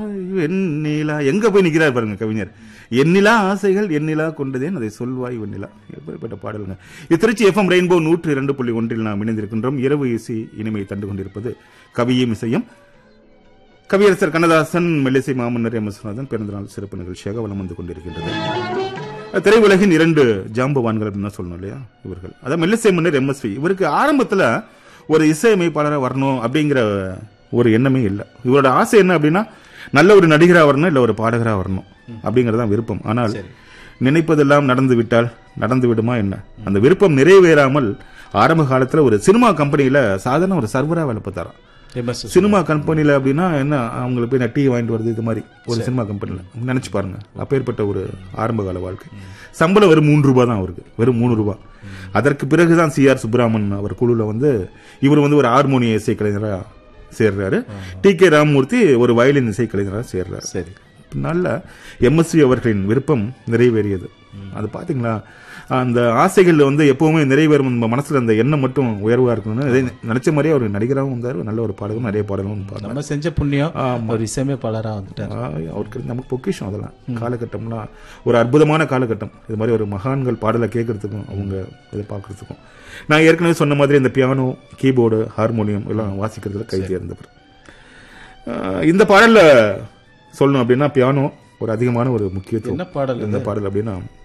வெண்ணிலா எங்க போய் நிக்கிறார் பாருங்க கவிஞர் எண்ணிலா ஆசைகள் எண்ணிலா கொண்டதேன் அதை சொல்வாய் வெண்ணிலா எப்படிப்பட்ட பாடலுங்க இது திருச்சி எஃப்எம் ரெயின்போ நூற்று இரண்டு புள்ளி ஒன்றில் நாம் இணைந்திருக்கின்றோம் இரவு இசை இனிமை தண்டு கொண்டிருப்பது கவியும் இசையும் கவியரசர் கண்ணதாசன் மெல்லிசை மாமன்னர் எம் எஸ் நாதன் பிறந்தநாள் சிறப்பு நிகழ்ச்சியாக வலம் வந்து கொண்டிருக்கின்றது திரையுலகின் இரண்டு ஜாம்பவான்கள் அப்படின்னு தான் சொல்லணும் இல்லையா இவர்கள் அதான் மெல்லிசை மன்னர் எம்எஸ்வி இவருக்கு ஆரம்பத்துல ஒரு இசையமைப்பாளராக வரணும் அப்படிங்கிற ஒரு எண்ணமே இல்லை இவரோட ஆசை என்ன அப்படின்னா நல்ல ஒரு நடிகராக வரணும் இல்லை ஒரு பாடகராக வரணும் அப்படிங்கிறது தான் விருப்பம் ஆனால் நினைப்பதெல்லாம் நடந்து விட்டால் நடந்து விடுமா என்ன அந்த விருப்பம் நிறைவேறாமல் ஆரம்ப காலத்துல ஒரு சினிமா கம்பெனியில சாதாரண ஒரு சர்வரா வேலை பார்த்தாராம் எம்எஸ் சினிமா கம்பெனில அப்படின்னா என்ன அவங்களுக்கு போய் நான் டீ வாங்கிட்டு வருது இது மாதிரி ஒரு சினிமா கம்பெனில நினைச்சு பாருங்க அப்பேற்பட்ட ஒரு ஆரம்ப கால வாழ்க்கை சம்பளம் வெறும் மூன்று ரூபாய் தான் அவருக்கு வெறும் மூணு ரூபாய் அதற்கு பிறகுதான் சி ஆர் சுப்பிராமன் அவர் குழுல வந்து இவர் வந்து ஒரு ஹார்மோனிய இசை கலைஞரா சேர்றாரு டி கே ராமமூர்த்தி ஒரு வயலின் இசை கலைஞரா சேர்றாரு சரி நல்ல எம்எஸ்வி அவர்களின் விருப்பம் நிறைவேறியது அது பாத்தீங்களா அந்த ஆசைகள் வந்து எப்பவுமே நிறைவேறும் நம்ம மனசுல அந்த எண்ணம் மட்டும் உயர்வா இருக்கணும்னு இதே நினைச்ச மாதிரியே அவர் நடிகராகவும் இருந்தார் நல்ல ஒரு பாடகரும் நிறைய பாடலும் பாடினார் நம்ம செஞ்ச புண்ணியம் ஒரு இசையமைப்பாளரா வந்துட்டார் ஆ, அவருக்கு நமக்கு பொக்கிஷம் அதெல்லாம் காலகட்டம்லாம் ஒரு அற்புதமான காலகட்டம் இது மாதிரி ஒரு மகான்கள் பாடலை கேட்கறதுக்கும் அவங்க இதை பார்க்கறதுக்கும் நான் ஏற்கனவே சொன்ன மாதிரி இந்த பியானோ கீபோர்டு ஹார்மோனியம் எல்லாம் வாசிக்கிறதுல கை தேர்ந்தவர் ஆ, இந்த பாடல்ல சொல்லணும் அப்படின்னா பியானோ ஒரு அதிகமான ஒரு முக்கியத்துவம் என்ன பாடல் இந்த பாடல் அப்படின்னா